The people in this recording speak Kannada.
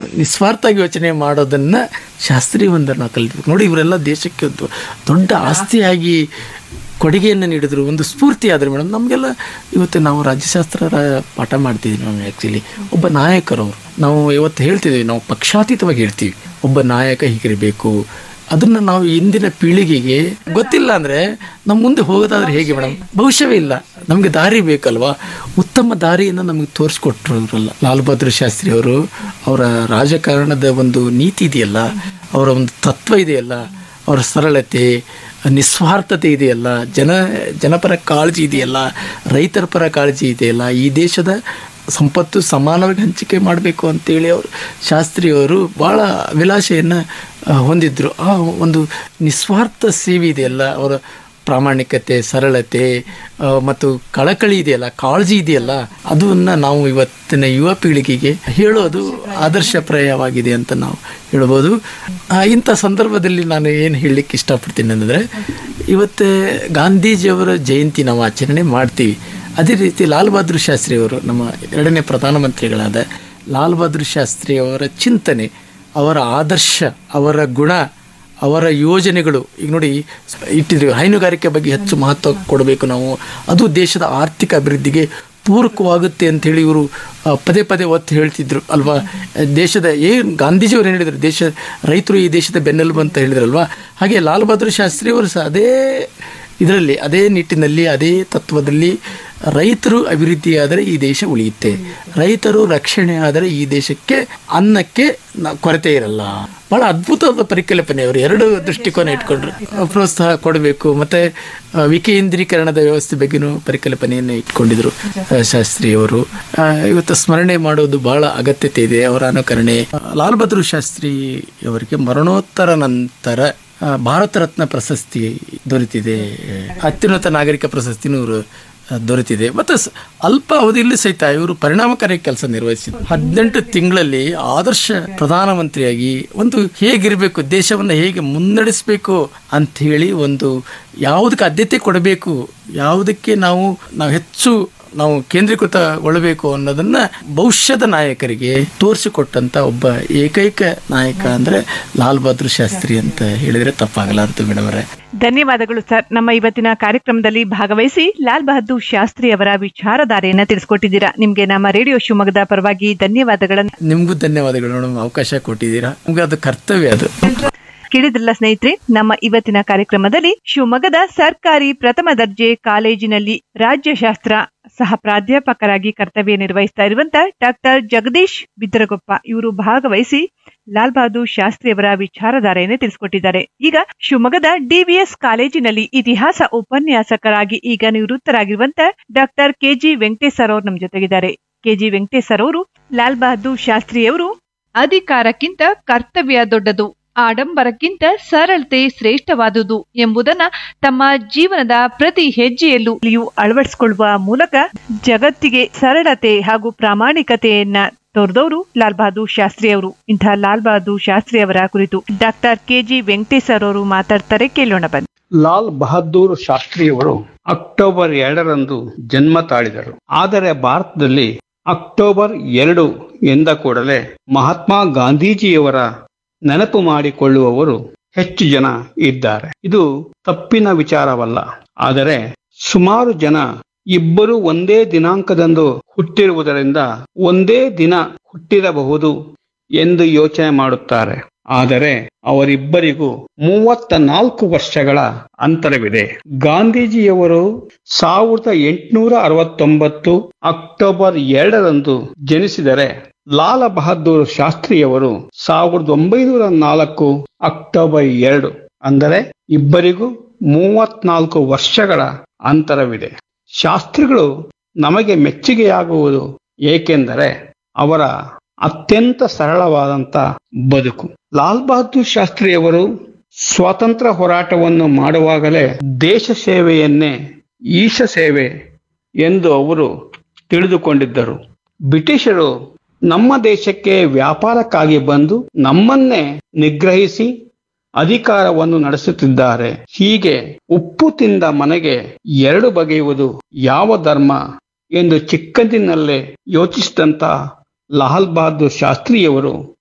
ನಿಸ್ವಾರ್ಥವಾಗಿ ಯೋಚನೆ ಮಾಡೋದನ್ನ ಶಾಸ್ತ್ರಿ ಒಂದನ್ನು ನಾವು ಕಲಿಬೇಕು ನೋಡಿ ಇವರೆಲ್ಲ ದೇಶಕ್ಕೆ ಒಂದು ದೊಡ್ಡ ಆಸ್ತಿಯಾಗಿ ಕೊಡುಗೆಯನ್ನು ನೀಡಿದ್ರು ಒಂದು ಸ್ಫೂರ್ತಿ ಆದ್ರೆ ಮೇಡಮ್ ನಮಗೆಲ್ಲ ಇವತ್ತು ನಾವು ರಾಜ್ಯಶಾಸ್ತ್ರ ರ- ಪಾಠ ಮಾಡ್ತಿದ್ದೀವಿ ನಾವು ಆ್ಯಕ್ಚುಲಿ ಒಬ್ಬ ನಾಯಕರವರು ನಾವು ಇವತ್ತು ಹೇಳ್ತಿದ್ದೀವಿ ನಾವು ಪಕ್ಷಾತೀತವಾಗಿ ಹೇಳ್ತೀವಿ ಒಬ್ಬ ನಾಯಕ ಹೀಗಿರಬೇಕು ಅದನ್ನು ನಾವು ಇಂದಿನ ಪೀಳಿಗೆಗೆ ಗೊತ್ತಿಲ್ಲ ಅಂದರೆ ನಮ್ಮ ಮುಂದೆ ಹೋಗೋದಾದ್ರೆ ಹೇಗೆ ಮೇಡಮ್ ಭವಿಷ್ಯವೇ ಇಲ್ಲ ನಮಗೆ ದಾರಿ ಬೇಕಲ್ವಾ ಉತ್ತಮ ದಾರಿಯನ್ನು ನಮಗೆ ತೋರಿಸ್ಕೊಟ್ರು ಅವರಲ್ಲ ಲಾಲ್ ಬಹದ್ದೂರ್ ಶಾಸ್ತ್ರಿ ಅವರು ಅವರ ರಾಜಕಾರಣದ ಒಂದು ನೀತಿ ಇದೆಯಲ್ಲ ಅವರ ಒಂದು ತತ್ವ ಇದೆಯಲ್ಲ ಅವರ ಸರಳತೆ ನಿಸ್ವಾರ್ಥತೆ ಇದೆಯಲ್ಲ ಜನ ಜನಪರ ಕಾಳಜಿ ಇದೆಯಲ್ಲ ರೈತರ ಪರ ಕಾಳಜಿ ಇದೆಯಲ್ಲ ಈ ದೇಶದ ಸಂಪತ್ತು ಸಮಾನವಾಗಿ ಹಂಚಿಕೆ ಮಾಡಬೇಕು ಅಂತೇಳಿ ಅವರು ಶಾಸ್ತ್ರಿಯವರು ಭಾಳ ಅಭಿಲಾಷೆಯನ್ನು ಆ, ಹೊಂದಿದ್ರು ಆ ಒಂದು ನಿಸ್ವಾರ್ಥ ಸೇವೆ ಇದೆಯಲ್ಲ ಅವರ ಪ್ರಾಮಾಣಿಕತೆ ಸರಳತೆ ಆ, ಮತ್ತು ಕಳಕಳಿ ಇದೆಯಲ್ಲ ಕಾಳಜಿ ಇದೆಯಲ್ಲ ಅದನ್ನು ನಾವು ಇವತ್ತಿನ ಯುವ ಪೀಳಿಗೆಗೆ ಹೇಳೋದು ಆದರ್ಶಪ್ರಾಯವಾಗಿದೆ ಅಂತ ನಾವು ಹೇಳ್ಬೋದು ಆ, ಇಂಥ ಸಂದರ್ಭದಲ್ಲಿ ನಾನು ಏನು ಹೇಳಲಿಕ್ಕೆ ಇಷ್ಟಪಡ್ತೀನಿ ಅಂದರೆ ಇವತ್ತು ಗಾಂಧೀಜಿಯವರ ಜಯಂತಿ ನಾವು ಆಚರಣೆ ಮಾಡ್ತೀವಿ ಅದೇ ರೀತಿ ಲಾಲ್ ಬಹದ್ದೂರ್ ಶಾಸ್ತ್ರಿ ಅವರು ನಮ್ಮ ಎರಡನೇ ಪ್ರಧಾನಮಂತ್ರಿಗಳಾದ ಲಾಲ್ ಬಹದ್ದೂರ್ ಶಾಸ್ತ್ರಿ ಅವರ ಚಿಂತನೆ ಅವರ ಆದರ್ಶ ಅವರ ಗುಣ ಅವರ ಯೋಜನೆಗಳು ಈಗ ನೋಡಿ ಇಟ್ಟಿದ್ರು ಹೈನುಗಾರಿಕೆ ಬಗ್ಗೆ ಹೆಚ್ಚು ಮಹತ್ವ ಕೊಡಬೇಕು ನಾವು ಅದು ದೇಶದ ಆರ್ಥಿಕ ಅಭಿವೃದ್ಧಿಗೆ ಪೂರಕವಾಗುತ್ತೆ ಅಂತೇಳಿ ಇವರು ಆ, ಪದೇ ಪದೇ ಒತ್ತು ಹೇಳ್ತಿದ್ರು ಅಲ್ವಾ ದೇಶದ ಏನು ಗಾಂಧೀಜಿಯವರು ಏನು ಹೇಳಿದ್ರು ದೇಶ ರೈತರು ಈ ದೇಶದ ಬೆನ್ನೆಲುಬು ಅಂತ ಹೇಳಿದ್ರಲ್ವಾ ಹಾಗೆ ಲಾಲ್ ಬಹದ್ದೂರ್ ಶಾಸ್ತ್ರಿ ಅವರು ಸಹ ಅದೇ ಇದರಲ್ಲಿ ಅದೇ ನಿಟ್ಟಿನಲ್ಲಿ ಅದೇ ತತ್ವದಲ್ಲಿ ರೈತರು ಅಭಿವೃದ್ಧಿಯಾದರೆ ಈ ದೇಶ ಉಳಿಯುತ್ತೆ ರೈತರು ರಕ್ಷಣೆ ಆದರೆ ಈ ದೇಶಕ್ಕೆ ಅನ್ನಕ್ಕೆ ನ- ಕೊರತೆ ಇರಲ್ಲ ಬಹಳ ಅದ್ಭುತವಾದ ಪರಿಕಲ್ಪನೆ ಅವರು ಎರಡು ದೃಷ್ಟಿಕೋನ ಇಟ್ಕೊಂಡ್ರು ಪ್ರೋತ್ಸಾಹ ಕೊಡಬೇಕು ಮತ್ತೆ ಆ, ವಿಕೇಂದ್ರೀಕರಣದ ವ್ಯವಸ್ಥೆ ಬಗ್ಗೆನೂ ಪರಿಕಲ್ಪನೆಯನ್ನು ಇಟ್ಕೊಂಡಿದ್ರು ಆ, ಶಾಸ್ತ್ರಿಯವರು ಆ, ಇವತ್ತು ಸ್ಮರಣೆ ಮಾಡೋದು ಬಹಳ ಅಗತ್ಯತೆ ಇದೆ ಅವರ ಅನುಕರಣೆ ಆ, ಲಾಲ್ ಬಹದ್ದೂರ್ ಶಾಸ್ತ್ರಿ ಅವರಿಗೆ ಮರಣೋತ್ತರ ನಂತರ ಆ, ಭಾರತ ರತ್ನ ಪ್ರಶಸ್ತಿ ದೊರೆತಿದೆ ಅತ್ಯುನ್ನತ ನಾಗರಿಕ ಪ್ರಶಸ್ತಿನೂ ಇವರು ಆ, ದೊರೆತಿದೆ ಮತ್ತು ಸ- ಅಲ್ಪ ಅವಧಿಯಲ್ಲಿ ಸಹಿತ ಇವರು ಪರಿಣಾಮಕಾರಿ ಕೆಲಸ ನಿರ್ವಹಿಸಿದ್ರು ಹದಿನೆಂಟು ತಿಂಗಳಲ್ಲಿ ಆದರ್ಶ ಪ್ರಧಾನಮಂತ್ರಿಯಾಗಿ ಒಂದು ಹೇಗಿರಬೇಕು ದೇಶವನ್ನು ಹೇಗೆ ಮುನ್ನಡೆಸಬೇಕು ಅಂತ ಹೇಳಿ ಒಂದು ಯಾವುದಕ್ಕೆ ಆದ್ಯತೆ ಕೊಡಬೇಕು ಯಾವುದಕ್ಕೆ ನಾವು ನಾವು ಹೆಚ್ಚು ನಾವು ಕೇಂದ್ರೀಕೃತಗೊಳ್ಳಬೇಕು ಅನ್ನೋದನ್ನ ಭವಿಷ್ಯದ ನಾಯಕರಿಗೆ ತೋರಿಸಿಕೊಟ್ಟಂತ ಒಬ್ಬ ಏಕೈಕ ನಾಯಕ ಅಂದ್ರೆ ಲಾಲ್ ಬಹದ್ದೂರ್ ಶಾಸ್ತ್ರಿ ಅಂತ ಹೇಳಿದ್ರೆ ತಪ್ಪಾಗಲಾರದು ಮೇಡಮ್ ಅವರೇ ಧನ್ಯವಾದಗಳು ಸರ್ ನಮ್ಮ ಇವತ್ತಿನ ಕಾರ್ಯಕ್ರಮದಲ್ಲಿ ಭಾಗವಹಿಸಿ ಲಾಲ್ ಬಹದ್ದೂರ್ ಶಾಸ್ತ್ರಿ ಅವರ ವಿಚಾರಧಾರೆಯನ್ನ ತಿಳಿಸ್ಕೊಟ್ಟಿದ್ದೀರಾ ನಿಮ್ಗೆ ನಮ್ಮ ರೇಡಿಯೋ ಶಿವಮೊಗ್ಗದ ಪರವಾಗಿ ಧನ್ಯವಾದಗಳನ್ನು ನಿಮಗೂ ಧನ್ಯವಾದಗಳು ಮೇಡಮ್ ಅವಕಾಶ ಕೊಟ್ಟಿದ್ದೀರಾ ನಮ್ಗೆ ಅದು ಕರ್ತವ್ಯ ಅದು ಕೇಳಿದ್ರಲ್ಲ ಸ್ನೇಹಿತರೆ ನಮ್ಮ ಇವತ್ತಿನ ಕಾರ್ಯಕ್ರಮದಲ್ಲಿ ಶಿವಮೊಗ್ಗದ ಸರ್ಕಾರಿ ಪ್ರಥಮ ದರ್ಜೆ ಕಾಲೇಜಿನಲ್ಲಿ ರಾಜ್ಯಶಾಸ್ತ್ರ ಸಹ ಪ್ರಾಧ್ಯಾಪಕರಾಗಿ ಕರ್ತವ್ಯ ನಿರ್ವಹಿಸ್ತಾ ಇರುವಂತ ಡಾಕ್ಟರ್ ಜಗದೀಶ್ ಬಿದ್ದರಗೊಪ್ಪ ಇವರು ಭಾಗವಹಿಸಿ ಲಾಲ್ ಬಹದ್ದೂರ್ ಶಾಸ್ತ್ರಿ ಅವರ ವಿಚಾರಧಾರೆಯನ್ನು ತಿಳಿಸಿಕೊಟ್ಟಿದ್ದಾರೆ ಈಗ ಶಿವಮೊಗ್ಗದ ಡಿವಿಎಸ್ ಕಾಲೇಜಿನಲ್ಲಿ ಇತಿಹಾಸ ಉಪನ್ಯಾಸಕರಾಗಿ ಈಗ ನಿವೃತ್ತರಾಗಿರುವಂತ ಡಾಕ್ಟರ್ ಕೆಜಿ ವೆಂಕಟೇಶ್ ಸರ್ ಅವರು ನಮ್ಮ ಜೊತೆಗಿದ್ದಾರೆ ಕೆಜಿ ವೆಂಕಟೇಶ್ ಸರ್ ಅವರು ಲಾಲ್ ಬಹದ್ದೂರ್ ಶಾಸ್ತ್ರಿಯವರು ಅಧಿಕಾರಕ್ಕಿಂತ ಕರ್ತವ್ಯ ದೊಡ್ಡದು ಆಡಂಬರಕ್ಕಿಂತ ಸರಳತೆ ಶ್ರೇಷ್ಠವಾದುದು ಎಂಬುದನ್ನ ತಮ್ಮ ಜೀವನದ ಪ್ರತಿ ಹೆಜ್ಜೆಯಲ್ಲೂ ಅಳವಡಿಸಿಕೊಳ್ಳುವ ಮೂಲಕ ಜಗತ್ತಿಗೆ ಸರಳತೆ ಹಾಗೂ ಪ್ರಾಮಾಣಿಕತೆಯನ್ನ ತೋರಿದವರು ಲಾಲ್ ಬಹದ್ದೂರ್ ಶಾಸ್ತ್ರಿ ಅವರು ಇಂತಹ ಲಾಲ್ ಬಹದ್ದೂರ್ ಶಾಸ್ತ್ರಿ ಅವರ ಕುರಿತು ಡಾಕ್ಟರ್ ಕೆಜಿ ವೆಂಕಟೇಶ್ ಸರ್ ಅವರು ಮಾತಾಡ್ತಾರೆ ಕೇಳೋಣ ಬನ್ನಿ ಲಾಲ್ ಬಹದ್ದೂರ್ ಶಾಸ್ತ್ರಿಯವರು ಅಕ್ಟೋಬರ್ ಎರಡರಂದು ಜನ್ಮ ತಾಳಿದರು ಆದರೆ ಭಾರತದಲ್ಲಿ ಅಕ್ಟೋಬರ್ ಎರಡು ಎಂದ ಕೂಡಲೇ ಮಹಾತ್ಮ ಗಾಂಧೀಜಿಯವರ ನೆನಪು ಮಾಡಿಕೊಳ್ಳುವವರು ಹೆಚ್ಚು ಜನ ಇದ್ದಾರೆ ಇದು ತಪ್ಪಿನ ವಿಚಾರವಲ್ಲ ಆದರೆ ಸುಮಾರು ಜನ ಇಬ್ಬರು ಒಂದೇ ದಿನಾಂಕದಂದು ಹುಟ್ಟಿರುವುದರಿಂದ ಒಂದೇ ದಿನ ಹುಟ್ಟಿರಬಹುದು ಎಂದು ಯೋಚನೆ ಮಾಡುತ್ತಾರೆ ಆದರೆ ಅವರಿಬ್ಬರಿಗೂ ಮೂವತ್ತ ನಾಲ್ಕು ವರ್ಷಗಳ ಅಂತರವಿದೆ ಗಾಂಧೀಜಿಯವರು ಸಾವಿರದ ಎಂಟುನೂರ ಅರವತ್ತೊಂಬತ್ತು ಅಕ್ಟೋಬರ್ ಎರಡರಂದು ಜನಿಸಿದರೆ ಲಾಲ ಬಹದ್ದೂರ್ ಶಾಸ್ತ್ರಿಯವರು ಸಾವಿರದ ಒಂಬೈನೂರ ನಾಲ್ಕು ಅಕ್ಟೋಬರ್ ಎರಡು ಅಂದರೆ ಇಬ್ಬರಿಗೂ ಮೂವತ್ನಾಲ್ಕು ವರ್ಷಗಳ ಅಂತರವಿದೆ ಶಾಸ್ತ್ರಿಗಳು ನಮಗೆ ಮೆಚ್ಚುಗೆಯಾಗುವುದು ಏಕೆಂದರೆ ಅವರ ಅತ್ಯಂತ ಸರಳವಾದಂತ ಬದುಕು ಲಾಲ್ ಬಹದ್ದೂರ್ ಶಾಸ್ತ್ರಿಯವರು ಸ್ವಾತಂತ್ರ್ಯ ಹೋರಾಟವನ್ನು ಮಾಡುವಾಗಲೇ ದೇಶ ಸೇವೆಯನ್ನೇ ಈಶ ಸೇವೆ ಎಂದು ಅವರು ತಿಳಿದುಕೊಂಡಿದ್ದರು ಬ್ರಿಟಿಷರು ನಮ್ಮ ದೇಶಕ್ಕೆ ವ್ಯಾಪಾರಕ್ಕಾಗಿ ಬಂದು ನಮ್ಮನ್ನೇ ನಿಗ್ರಹಿಸಿ ಅಧಿಕಾರವನ್ನು ನಡೆಸುತ್ತಿದ್ದಾರೆ ಹೀಗೆ ಉಪ್ಪು ತಿಂದ ಮನೆಗೆ ಎರಡು ಬಗೆಯುವುದು ಯಾವ ಧರ್ಮ ಎಂದು ಚಿಕ್ಕಂದಿನಲ್ಲೇ ಯೋಚಿಸಿದಂತ ಲಾಲ್ ಬಹದ್ದೂರ್ ಶಾಸ್ತ್ರಿಯವರು